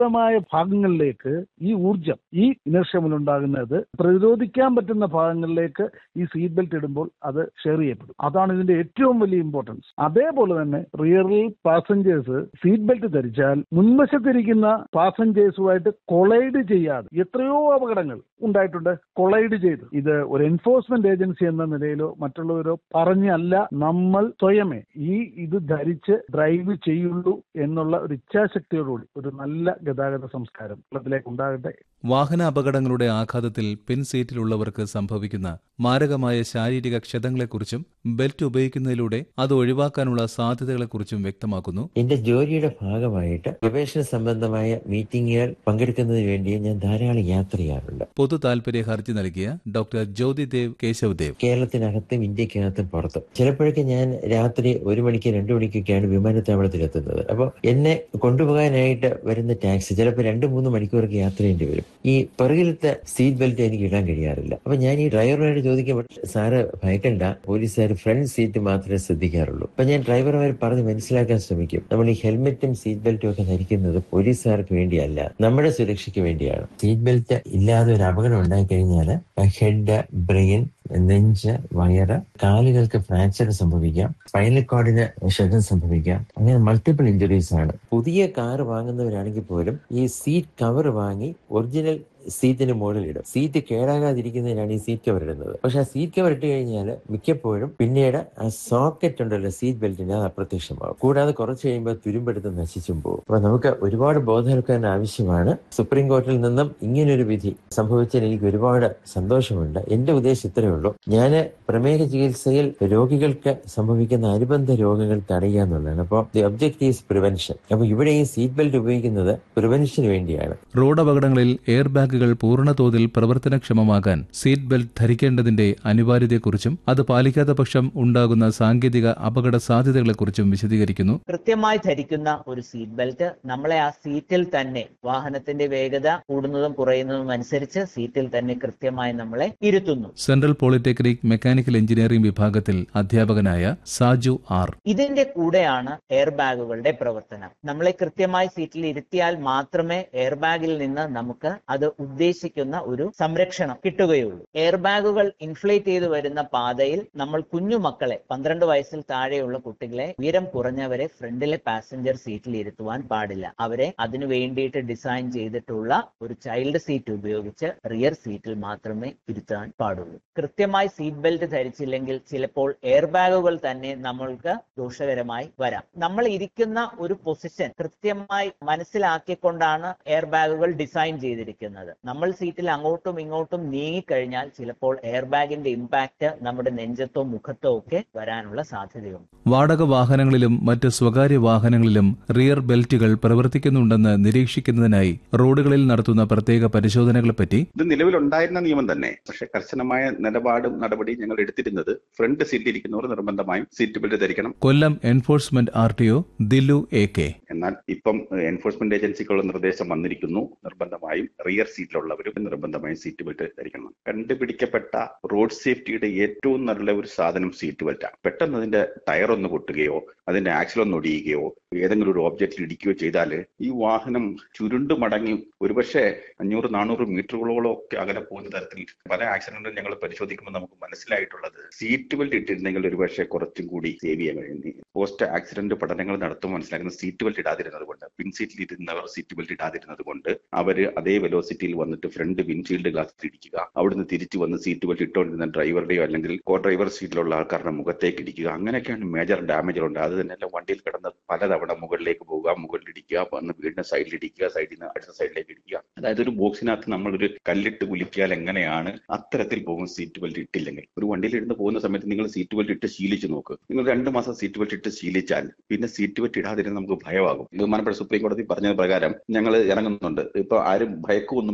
ശക്തമായ ഭാഗങ്ങളിലേക്ക് ഈ ഊർജം ഈ ഇനർഷ്യമലുണ്ടാകുന്നത് പ്രതിരോധിക്കാൻ പറ്റുന്ന ഭാഗങ്ങളിലേക്ക് ഈ സീറ്റ് ബെൽറ്റ് ഇടുമ്പോൾ അത് ഷെയർ ചെയ്യപ്പെടും അതാണ് ഇതിന്റെ ഏറ്റവും വലിയ ഇമ്പോർട്ടൻസ് അതേപോലെ തന്നെ റിയറിൽ പാസഞ്ചേഴ്സ് സീറ്റ് ബെൽറ്റ് ധരിച്ചാൽ മുൻവശത്തിരിക്കുന്ന പാസഞ്ചേഴ്സുമായിട്ട് കൊളൈഡ് ചെയ്യാതെ എത്രയോ അപകടങ്ങൾ ഉണ്ടായിട്ടുണ്ട് കൊളൈഡ് ചെയ്ത് ഇത് ഒരു എൻഫോഴ്സ്മെന്റ് ഏജൻസി എന്ന നിലയിലോ മറ്റുള്ളവരോ പറഞ്ഞല്ല നമ്മൾ സ്വയമേ ഈ ഇത് ധരിച്ച് ഡ്രൈവ് ചെയ്യുള്ളൂ എന്നുള്ള ഒരു ഇച്ഛാശക്തിയോടുകൂടി ഒരു നല്ല ഗതാഗത സംസ്കാരം കേരളത്തിലേക്ക് ഉണ്ടാകട്ടെ വാഹന അപകടങ്ങളുടെ ആഘാതത്തിൽ പിൻ സീറ്റിലുള്ളവർക്ക് സംഭവിക്കുന്ന മാരകമായ ശാരീരിക ക്ഷതങ്ങളെക്കുറിച്ചും ബെൽറ്റ് ഉപയോഗിക്കുന്നതിലൂടെ അത് ഒഴിവാക്കാനുള്ള സാധ്യതകളെക്കുറിച്ചും വ്യക്തമാക്കുന്നു എന്റെ ജോലിയുടെ ഭാഗമായിട്ട് ഗവേഷണ സംബന്ധമായ മീറ്റിംഗുകൾ പങ്കെടുക്കുന്നതിന് വേണ്ടി ഞാൻ ധാരാളം യാത്ര ചെയ്യാറുണ്ട് പൊതു താൽപര്യ ഹർജി നൽകിയ ഡോക്ടർ ജ്യോതിദേവ് കേശവ്ദേവ് കേരളത്തിനകത്തും ഇന്ത്യക്കകത്തും പുറത്തും ചിലപ്പോഴൊക്കെ ഞാൻ രാത്രി ഒരു മണിക്ക് രണ്ടു മണിക്കൊക്കെയാണ് വിമാനത്താവളത്തിൽ എത്തുന്നത് അപ്പോൾ എന്നെ കൊണ്ടുപോകാനായിട്ട് വരുന്ന ടാക്സി ചിലപ്പോൾ രണ്ട് മൂന്ന് മണിക്കൂറൊക്കെ യാത്ര ചെയ്യേണ്ടി വരും ഈ പിറകിലത്തെ സീറ്റ് ബെൽറ്റ് എനിക്ക് ഇടാൻ കഴിയാറില്ല അപ്പൊ ഞാൻ ഈ ഡ്രൈവറോട് ചോദിക്കുമ്പോൾ സാറ് ഭയക്കണ്ട പോലീസുകാർ ഫ്രണ്ട് സീറ്റ് മാത്രമേ ശ്രദ്ധിക്കാറുള്ളൂ അപ്പൊ ഞാൻ ഡ്രൈവർമാർ പറഞ്ഞ് മനസ്സിലാക്കാൻ ശ്രമിക്കും നമ്മൾ ഈ ഹെൽമെറ്റും സീറ്റ് ബെൽറ്റും ഒക്കെ ധരിക്കുന്നത് പോലീസുകാർക്ക് വേണ്ടിയല്ല നമ്മുടെ സുരക്ഷയ്ക്ക് വേണ്ടിയാണ് സീറ്റ് ബെൽറ്റ് ഇല്ലാതെ ഒരു അപകടം ഉണ്ടായി കഴിഞ്ഞാൽ ഹെഡ് ബ്രെയിൻ നെഞ്ച് വയറ് കാലുകൾക്ക് ഫ്രാക്ചർ സംഭവിക്കാം സ്പൈനൽ കോഡിന് ക്ഷതം സംഭവിക്കാം അങ്ങനെ മൾട്ടിപ്പിൾ ഇഞ്ചുറീസ് ആണ് പുതിയ കാർ വാങ്ങുന്നവരാണെങ്കിൽ പോലും ഈ സീറ്റ് കവർ വാങ്ങി ഒറിജിനൽ സീറ്റിന് മുകളിൽ ഇടും സീറ്റ് കേടാകാതിരിക്കുന്നതിനാണ് ഈ സീറ്റ് കവർ ഇടുന്നത് പക്ഷെ ആ സീറ്റ് കവർ ഇട്ട് കഴിഞ്ഞാൽ മിക്കപ്പോഴും പിന്നീട് ആ സോക്കറ്റ് ഉണ്ടല്ലോ സീറ്റ് ബെൽറ്റിന് അത് അപ്രത്യക്ഷമാകും കൂടാതെ കുറച്ച് കഴിയുമ്പോൾ തുരുമ്പെടുത്ത് നശിച്ചും പോകും അപ്പൊ നമുക്ക് ഒരുപാട് ബോധവൽക്കരണം ആവശ്യമാണ് സുപ്രീം കോർട്ടിൽ നിന്നും ഇങ്ങനൊരു വിധി സംഭവിച്ചതിൽ എനിക്ക് ഒരുപാട് സന്തോഷമുണ്ട് എന്റെ ഉദ്ദേശം ഇത്രയേ ഉള്ളൂ ഞാൻ പ്രമേഹ ചികിത്സയിൽ രോഗികൾക്ക് സംഭവിക്കുന്ന അനുബന്ധ രോഗങ്ങൾ തടയുക എന്നുള്ളതാണ് അപ്പോൾ ദി ഒബ്ജക്റ്റ് ഈസ് പ്രിവെൻഷൻ അപ്പൊ ഇവിടെ ഈ സീറ്റ് ബെൽറ്റ് ഉപയോഗിക്കുന്നത് പ്രിവെൻഷന് വേണ്ടിയാണ് റോഡ് അപകടങ്ങളിൽ എയർ ബാഗുകൾ പൂർണ്ണതോതിൽ പ്രവർത്തനക്ഷമമാകാൻ സീറ്റ് ബെൽറ്റ് ധരിക്കേണ്ടതിന്റെ അനിവാര്യതയെക്കുറിച്ചും അത് പാലിക്കാത്ത പക്ഷം ഉണ്ടാകുന്ന സാങ്കേതിക അപകട സാധ്യതകളെക്കുറിച്ചും വിശദീകരിക്കുന്നു കൃത്യമായി ധരിക്കുന്ന ഒരു സീറ്റ് ബെൽറ്റ് നമ്മളെ ആ സീറ്റിൽ തന്നെ വാഹനത്തിന്റെ വേഗത കൂടുന്നതും കുറയുന്നതും അനുസരിച്ച് സീറ്റിൽ തന്നെ കൃത്യമായി നമ്മളെ ഇരുത്തുന്നു സെൻട്രൽ പോളിടെക്നിക് മെക്കാനിക്കൽ എഞ്ചിനീയറിംഗ് വിഭാഗത്തിൽ അധ്യാപകനായ സാജു ആർ ഇതിന്റെ കൂടെയാണ് എയർ ബാഗുകളുടെ പ്രവർത്തനം നമ്മളെ കൃത്യമായി സീറ്റിൽ ഇരുത്തിയാൽ മാത്രമേ എയർ ബാഗിൽ നിന്ന് നമുക്ക് അത് ഉദ്ദേശിക്കുന്ന ഒരു സംരക്ഷണം കിട്ടുകയുള്ളൂ എയർ ബാഗുകൾ ഇൻഫ്ലേറ്റ് ചെയ്തു വരുന്ന പാതയിൽ നമ്മൾ കുഞ്ഞുമക്കളെ പന്ത്രണ്ട് വയസ്സിൽ താഴെയുള്ള കുട്ടികളെ ഉയരം കുറഞ്ഞവരെ ഫ്രണ്ടിലെ പാസഞ്ചർ സീറ്റിൽ ഇരുത്തുവാൻ പാടില്ല അവരെ അതിനു വേണ്ടിയിട്ട് ഡിസൈൻ ചെയ്തിട്ടുള്ള ഒരു ചൈൽഡ് സീറ്റ് ഉപയോഗിച്ച് റിയർ സീറ്റിൽ മാത്രമേ ഇരുത്താൻ പാടുള്ളൂ കൃത്യമായി സീറ്റ് ബെൽറ്റ് ധരിച്ചില്ലെങ്കിൽ ചിലപ്പോൾ എയർ ബാഗുകൾ തന്നെ നമ്മൾക്ക് ദോഷകരമായി വരാം നമ്മൾ ഇരിക്കുന്ന ഒരു പൊസിഷൻ കൃത്യമായി മനസ്സിലാക്കിക്കൊണ്ടാണ് എയർ ബാഗുകൾ ഡിസൈൻ ചെയ്തിരിക്കുന്നത് നമ്മൾ സീറ്റിൽ അങ്ങോട്ടും ഇങ്ങോട്ടും നീങ്ങിക്കഴിഞ്ഞാൽ ചിലപ്പോൾ എയർ ബാഗിന്റെ ഇമ്പാക്ട് നമ്മുടെ നെഞ്ചത്തോ മുഖത്തോ ഒക്കെ വരാനുള്ള സാധ്യതയുണ്ട് വാടക വാഹനങ്ങളിലും മറ്റ് സ്വകാര്യ വാഹനങ്ങളിലും റിയർ ബെൽറ്റുകൾ പ്രവർത്തിക്കുന്നുണ്ടെന്ന് നിരീക്ഷിക്കുന്നതിനായി റോഡുകളിൽ നടത്തുന്ന പ്രത്യേക പരിശോധനകളെപ്പറ്റി ഇത് നിലവിലുണ്ടായിരുന്ന നിയമം തന്നെ പക്ഷെ കർശനമായ നിലപാടും നടപടിയും ഞങ്ങൾ എടുത്തിരുന്നത് ഫ്രണ്ട് സീറ്റിൽ ഇരിക്കുന്നവർ നിർബന്ധമായും സീറ്റ് ബെൽറ്റ് ധരിക്കണം Kollam enforcement R T O ദില്ലു എ കെ എന്നാൽ ഇപ്പം എൻഫോഴ്സ്മെന്റ് ഏജൻസിക്കുള്ള നിർദ്ദേശം വന്നിരിക്കുന്നു നിർബന്ധമായും റിയർ സീറ്റിലുള്ളവരും നിർബന്ധമായും സീറ്റ് ബെൽറ്റ് ധരിക്കണം കണ്ടുപിടിക്കപ്പെട്ട റോഡ് സേഫ്റ്റിയുടെ ഏറ്റവും നല്ല ഒരു സാധനം സീറ്റ് ബെൽറ്റാണ് പെട്ടെന്ന് അതിന്റെ ടയർ ഒന്ന് പൊട്ടുകയോ അതിന്റെ ആക്സിൽ ഒന്ന് ഒടിയുകയോ ഏതെങ്കിലും ഒരു ഓബ്ജക്റ്റിൽ ഇടിക്കുകയോ ചെയ്താൽ ഈ വാഹനം ചുരുണ്ടു മടങ്ങി ഒരുപക്ഷെ അഞ്ഞൂറ് നാനൂറ് മീറ്ററുകളോളം ഒക്കെ അകലെ പോകുന്ന തരത്തിൽ പല ആക്സിഡന്റും ഞങ്ങൾ പരിശോധിക്കുമ്പോൾ നമുക്ക് മനസ്സിലായിട്ടുള്ളത് സീറ്റ് ബെൽറ്റ് ഇട്ടിരുന്നെങ്കിൽ ഒരുപക്ഷെ കുറച്ചും കൂടി സേവ് ചെയ്യാൻ കഴിയും പോസ്റ്റ് ആക്സിഡന്റ് പഠനങ്ങൾ നടത്തുമ്പോൾ മനസ്സിലാക്കുന്ന സീറ്റ് ബെൽറ്റ് ഇടാതിരുന്നത് കൊണ്ട് പിൻ സീറ്റിൽ ഇരുന്നവർ സീറ്റ് ബെൽറ്റ് ഇടാതിരുന്നത് കൊണ്ട് അവര് അതേ വെലോസിറ്റിയിൽ വന്നിട്ട് ഫ്രണ്ട് വിൻഷീൽഡ് ഗ്ലാസ് ഇടിക്കുക അവിടുന്ന് തിരിച്ചു വന്ന് സീറ്റ് ബെൽറ്റ് ഇട്ടുകൊണ്ടിരുന്ന ഡ്രൈവറുടെയോ അല്ലെങ്കിൽ കോ ഡ്രൈവർ സീറ്റിലുള്ള ആൾക്കാരുടെ മുഖത്തേക്ക് ഇടിക്കുക അങ്ങനെയൊക്കെയാണ് മേജർ ഡാമേജുകളുണ്ട് അത് തന്നെയല്ല വണ്ടിയിൽ കിടന്ന് പലതവണ മുകളിലേക്ക് പോവുക മുകളിൽ ഇടിക്കുക വന്ന് വീടിന്റെ സൈഡിൽ ഇടിക്കുക സൈഡിൽ നിന്ന് അടുത്ത സൈഡിലേക്ക് ഇടിക്കുക അതായത് ഒരു ബോക്സിനകത്ത് നമ്മളൊരു കല്ലിട്ട് കുലിക്കിയാൽ എങ്ങനെയാണ് അത്തരത്തിൽ പോകും സീറ്റ് ബെൽറ്റ് ഇട്ടില്ലെങ്കിൽ ഒരു വണ്ടിയിൽ ഇരുന്ന് പോകുന്ന സമയത്ത് നിങ്ങൾ സീറ്റ് ബെൽറ്റ് ഇട്ട് ശീലിച്ച് നോക്ക് നിങ്ങൾ രണ്ട് മാസം സീറ്റ് ബെൽറ്റ് ഇട്ട് ശീലിച്ചാൽ പിന്നെ സീറ്റ് ബെൽറ്റ് ഇടാതിരുന്ന് നമുക്ക് ഭയമാകും ബഹുമാനപ്പെട്ട സുപ്രീം കോടതി പറഞ്ഞത് പ്രകാരം ഞങ്ങൾ ഇറങ്ങുന്നുണ്ട് ഇപ്പൊ ആരും ഭയക്കൊന്നും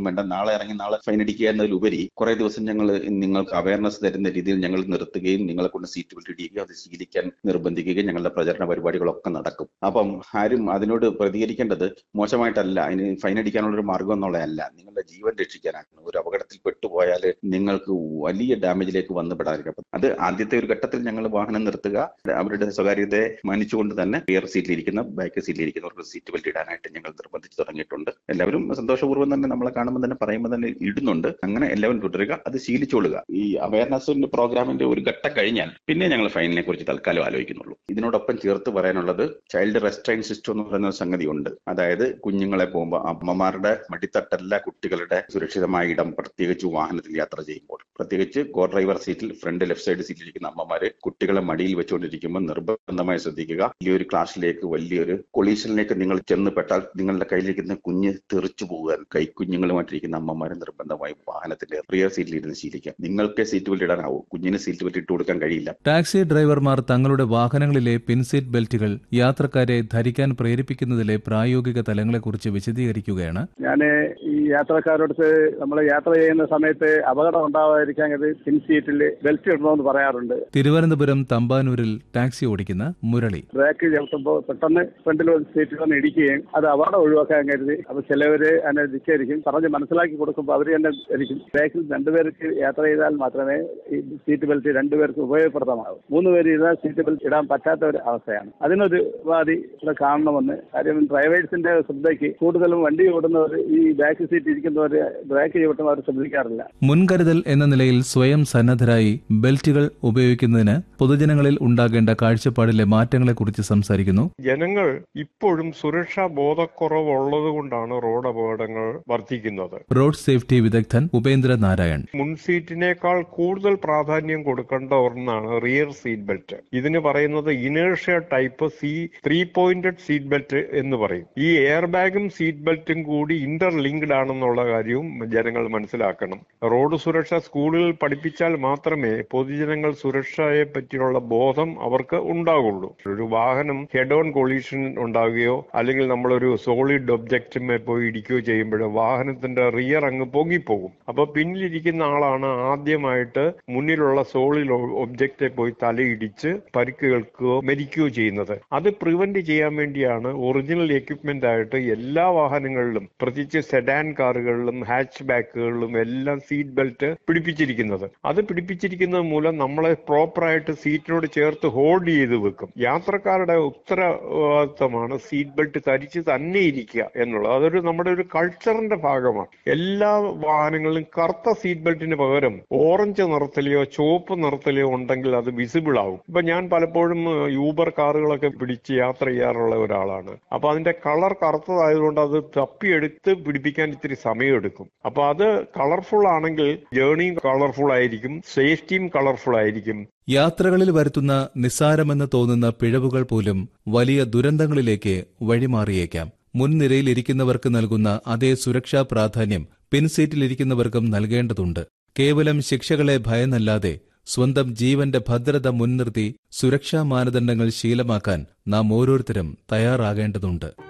വേണ്ട നാളെ ഇറങ്ങി നാളെ ഫൈൻ അടിക്കുക എന്നതിലുപരി കുറെ ദിവസം ഞങ്ങൾ നിങ്ങൾക്ക് അവയർനെസ് തരുന്ന രീതിയിൽ ഞങ്ങൾ നിർത്തുകയും നിങ്ങളെ കൊണ്ട് സീറ്റ് ബെൽറ്റ് ഇടിക്കുകയും അത് ശീലിക്കാൻ നിർബന്ധിക്കുകയും ഞങ്ങളുടെ പ്രചരണ പരിപാടികളൊക്കെ നടക്കും അപ്പം ആരും അതിനോട് പ്രതികരിക്കേണ്ടത് മോശമായിട്ടല്ല അതിന് ഫൈൻ അടിക്കാനുള്ള ഒരു മാർഗം എന്നുള്ളതല്ല നിങ്ങളുടെ ജീവൻ രക്ഷിക്കാനാണ് ഒരു അപകടത്തിൽ പെട്ടുപോയാൽ നിങ്ങൾക്ക് വലിയ ഡാമേജിലേക്ക് വന്ന് പെടാതിരിക്കും അത് ആദ്യത്തെ ഒരു ഘട്ടത്തിൽ ഞങ്ങൾ വാഹനം നിർത്തുക അവരുടെ സ്വകാര്യതയെ മാനിച്ചുകൊണ്ട് തന്നെ റിയർ സീറ്റിലിരിക്കുന്ന ബാക്ക് സീറ്റിലിരിക്കുന്നവർക്ക് സീറ്റ് ബെൽറ്റ് ഇടാനായിട്ട് ഞങ്ങൾ നിർബന്ധിച്ചു തുടങ്ങിയിട്ടുണ്ട് എല്ലാവരും സന്തോഷപൂർവ്വം തന്നെ നമ്മളെ കാണുമ്പോൾ തന്നെ പറയുമ്പോൾ തന്നെ ഇടുന്നുണ്ട് അങ്ങനെ എല്ലാവരും തുടരുക അത് ശീലിച്ചോളുക ഈ അവയർനെസ് പ്രോഗ്രാമിന്റെ ഒരു ഘട്ടം കഴിഞ്ഞാൽ പിന്നെ ഞങ്ങൾ ഫൈനിനെ കുറിച്ച് തൽക്കാലം ആലോചിക്കുന്നുള്ളൂ ഇതിനോടൊപ്പം ചേർത്ത് പറയാനുള്ളത് ചൈൽഡ് റെസ്ട്രൈൻ സിസ്റ്റം എന്ന് പറയുന്ന സംഗതി ഉണ്ട് അതായത് കുഞ്ഞുങ്ങളെ പോകുമ്പോൾ അമ്മമാരുടെ മടിത്തട്ടല്ല കുട്ടികളുടെ സുരക്ഷിതമായ ഇടം പ്രത്യേകിച്ച് വാഹനത്തിൽ യാത്ര ചെയ്യുമ്പോൾ പ്രത്യേകിച്ച് കോ ഡ്രൈവർ സീറ്റിൽ ഫ്രണ്ട് ലെഫ്റ്റ് സൈഡ് സീറ്റിലിരിക്കുന്ന അമ്മമാര് കുട്ടികളെ മടിയിൽ വെച്ചുകൊണ്ടിരിക്കുമ്പോൾ നിർബന്ധമായി ശ്രദ്ധിക്കുക വലിയൊരു ക്ലാസ്സിലേക്ക് വലിയൊരു കൊളീഷനിലേക്ക് നിങ്ങൾ ചെന്ന് പെട്ടാൽ നിങ്ങളുടെ കയ്യിലിരിക്കുന്ന കുഞ്ഞ് തെറിച്ചു പോകാൻ കൈക്കുഞ്ഞുങ്ങളുമായിട്ടിരിക്കുന്ന അമ്മമാരെ നിർബന്ധമായി വാഹനത്തിന്റെ റിയർ സീറ്റിൽ ഇരുന്ന് ശീലിക്കുക നിങ്ങൾക്ക് സീറ്റ് ബെൽറ്റ് ഇടാനാവും കുഞ്ഞിന് സീറ്റ് ബെൽറ്റ് ഇട്ട് കൊടുക്കാൻ കഴിയില്ല ടാക്സി ഡ്രൈവർമാർ തങ്ങളുടെ വാഹനങ്ങളിലെ പിൻസീറ്റ് ബെൽറ്റുകൾ യാത്രക്കാരെ ധരിക്കാൻ പ്രേരിപ്പിക്കുന്നതിലെ പ്രായോഗിക തലങ്ങളെക്കുറിച്ച് വിശദീകരിക്കുകയാണ് ഞാൻ ഈ യാത്രക്കാരോടത്ത് നമ്മൾ യാത്ര ചെയ്യുന്ന സമയത്ത് അപകടം ഉണ്ടാവാതിരിക്കാൻ ഇത് പിൻ സീറ്റിൽ ബെൽറ്റ് ഇടണമെന്ന് പറയാറുണ്ട് തിരുവനന്തപുരം തമ്പാനൂരിൽ ടാക്സി ഓടിക്കുന്ന മുരളി ബ്രേക്ക് ചവിട്ടുമ്പോൾ പെട്ടെന്ന് ഫ്രണ്ടിൽ വന്ന് സീറ്റിൽ വന്ന് ഇടിക്കുകയും അത് അപകടം ഒഴിവാക്കാൻ കരുതി അപ്പൊ ചിലവര് അതിനെ ധിക്കരിക്കും പറഞ്ഞ് മനസ്സിലാക്കി കൊടുക്കുമ്പോൾ അവർ തന്നെ ധരിക്കും ബ്രേക്കിൽ രണ്ടുപേർക്ക് യാത്ര ചെയ്താൽ മാത്രമേ ഈ സീറ്റ് ബെൽറ്റ് രണ്ടുപേർക്ക് ഉപയോഗപ്രദമാകും മൂന്ന് പേര് ചെയ്താൽ സീറ്റ് ബെൽറ്റ് ഇടാൻ പറ്റാത്ത ഒരു അവസ്ഥയാണ് അതിനൊരു ഉപാധി ഇവിടെ കാണണമെന്ന് കാര്യം ഡ്രൈവേഴ്സിന്റെ ശ്രദ്ധയ്ക്ക് കൂടുതലും വണ്ടി ഓടുന്നവർ ഈ ബാക്ക് സീറ്റ് ഇരിക്കുന്നവർ ബ്രേക്ക് ചവിട്ടുന്നവർ ശ്രദ്ധിക്കാറില്ല മുൻകരുതൽ എന്ന നിലയിൽ സ്വയം സന്നദ്ധരായി ബെൽറ്റുകൾ ഉപയോഗിക്കുന്നതിന് പൊതുജനങ്ങളിൽ ഉണ്ടാകേണ്ട കാഴ്ചപ്പാടിലെ മാറ്റങ്ങളെക്കുറിച്ച് സംസാരിക്കുന്നു ജനങ്ങൾ ഇപ്പോഴും സുരക്ഷാ ബോധക്കുറവുള്ളത് കൊണ്ടാണ് റോഡ് അപകടങ്ങൾ വർദ്ധിക്കുന്നത് റോഡ് സേഫ്റ്റി വിദഗ്ധൻ ഉപേന്ദ്ര നാരായൺ മുൻസീറ്റിനേക്കാൾ കൂടുതൽ പ്രാധാന്യം കൊടുക്കേണ്ട ഒന്നാണ് റിയർ സീറ്റ് ബെൽറ്റ് ഇതിന് പറയുന്നത് inertia type C three pointed seat belt എന്ന് പറയും ഈ എയർ ബാഗും സീറ്റ് ബെൽറ്റും കൂടി ഇന്റർ ലിങ്ക്ഡ് ആണെന്നുള്ള കാര്യവും ജനങ്ങൾ മനസ്സിലാക്കണം റോഡ് സുരക്ഷ സ്കൂളുകളിൽ പഠിപ്പിച്ചാൽ മാത്രമേ പൊതുജനങ്ങൾ സുരക്ഷയെ പറ്റിയുള്ള ബോധം അവർക്ക് ഉണ്ടാകുള്ളൂ ഒരു വാഹനം ഹെഡ് ഓൺ കൊളീഷൻ ഉണ്ടാകുകയോ അല്ലെങ്കിൽ നമ്മളൊരു സോളിഡ് ഒബ്ജക്റ്റിന്മേൽ പോയി ഇടിക്കുകയോ ചെയ്യുമ്പോൾ വാഹനത്തിന്റെ റിയർ അങ്ങ് പൊങ്ങിപ്പോകും അപ്പൊ പിന്നിലിരിക്കുന്ന ആളാണ് ആദ്യമായിട്ട് മുന്നിലുള്ള സോളിഡ് ഒബ്ജക്റ്റ് പോയി തലയിടിച്ച് പരിക്കുകൾക്കോ മരിക്കുകയോ ചെയ്യുന്നത് അത് പ്രിവെന്റ് ചെയ്യാൻ വേണ്ടിയാണ് ഒറിജിനൽ എക്യുപ്മെന്റ് ആയിട്ട് എല്ലാ വാഹനങ്ങളിലും പ്രത്യേകിച്ച് സെഡാൻ കാറുകളിലും ഹാച്ച് ബാക്കുകളിലും എല്ലാം സീറ്റ് ബെൽറ്റ് പിടിപ്പിച്ചിരിക്കുന്നത് അത് പിടിപ്പിച്ചിരിക്കുന്നത് മൂലം നമ്മളെ പ്രോപ്പറായിട്ട് സീറ്റിനോട് ചേർത്ത് ഹോൾഡ് ചെയ്ത് വെക്കും യാത്രക്കാരുടെ ഉത്തരവാദിത്തമാണ് സീറ്റ് ബെൽറ്റ് ധരിച്ച് തന്നെ ഇരിക്കുക എന്നുള്ളത് അതൊരു നമ്മുടെ ഒരു കൾച്ചറിന്റെ ഭാഗമാണ് എല്ലാ വാഹനങ്ങളിലും കറുത്ത സീറ്റ് ബെൽറ്റിന് പകരം ഓറഞ്ച് നിറത്തിലെയോ ചുവപ്പ് നിറത്തിലെയോ ഉണ്ടെങ്കിൽ അത് വിസിബിൾ ആവും ഇപ്പൊ ഞാൻ പലപ്പോഴും യൂബർ കാറുകളൊക്കെ പിടിച്ച് യാത്ര ചെയ്യാറുള്ള ഒരാളാണ് അപ്പൊ അതിന്റെ കളർ കറുത്തതായതുകൊണ്ട് അത് തപ്പിയെടുത്ത് പിടിപ്പിക്കാൻ ഇത്തിരി സമയമെടുക്കും അപ്പൊ അത് കളർഫുൾ ആണെങ്കിൽ ജേണിയും കളർഫുൾ ആയിരിക്കും സേഫ്റ്റിയും കളർഫുൾ ആയിരിക്കും യാത്രകളിൽ വരുത്തുന്ന നിസ്സാരമെന്ന് തോന്നുന്ന പിഴവുകൾ പോലും വലിയ ദുരന്തങ്ങളിലേക്ക് വഴിമാറിയേക്കാം മുൻനിരയിലിരിക്കുന്നവർക്ക് നൽകുന്ന അതേ സുരക്ഷാ പ്രാധാന്യം പിൻസീറ്റിലിരിക്കുന്നവർക്കും നൽകേണ്ടതുണ്ട് കേവലം ശിക്ഷകളെ ഭയന്നല്ലാതെ സ്വന്തം ജീവന്റെ ഭദ്രത മുൻനിർത്തി സുരക്ഷാ മാനദണ്ഡങ്ങൾ ശീലമാക്കാൻ നാം ഓരോരുത്തരും തയ്യാറാകേണ്ടതുണ്ട്